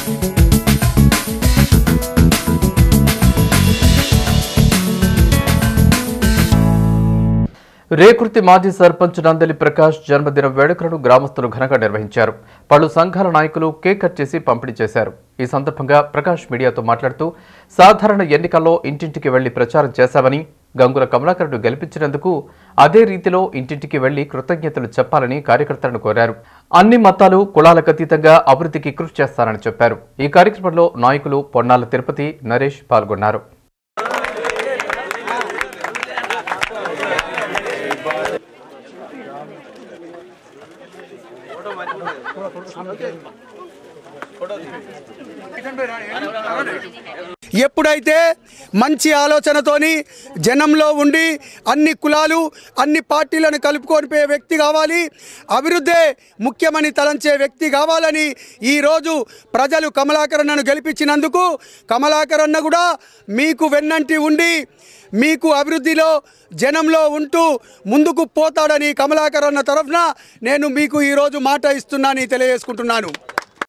రేకుర్తి మాజీ సర్పంచ్ నందలి ప్రకాష్ జన్మదిన వేడుకలను గ్రామస్తులు ఘనంగా నిర్వహించారు పలు సంఘాల నాయకులు కేక్ కట్ చేసి పంపిణీ చేశారు ఈ సందర్భంగా ప్రకాష్ మీడియాతో మాట్లాడుతూ సాధారణ ఎన్నికల్లో ఇంటింటికి వెళ్లి ప్రచారం చేశామని గంగుల కమలాకర్ను గెలిపించినందుకు అదే రీతిలో ఇంటింటికి వెళ్లి కృతజ్ఞతలు చెప్పాలని కార్యకర్తలను కోరారు అన్ని మతాలు కులాలకు అతీతంగా అభివృద్ధికి కృషి చేస్తారని చెప్పారు ఈ కార్యక్రమంలో నాయకులు పొన్నాల తిరుపతి నరేష్ పాల్గొన్నారు ఎప్పుడైతే మంచి ఆలోచనతోని జనంలో ఉండి అన్ని కులాలు అన్ని పార్టీలను కలుపుకొని పోయే వ్యక్తి కావాలి అభివృద్ధే ముఖ్యమని తలంచే వ్యక్తి కావాలని ఈరోజు ప్రజలు కమలాకరన్నను గెలిపించినందుకు కమలాకరన్న కూడా మీకు వెన్నంటి ఉండి మీకు అభివృద్ధిలో జనంలో ఉంటూ ముందుకు పోతాడని కమలాకరన్న తరఫున నేను మీకు ఈరోజు మాట ఇస్తున్నానని తెలియజేసుకుంటున్నాను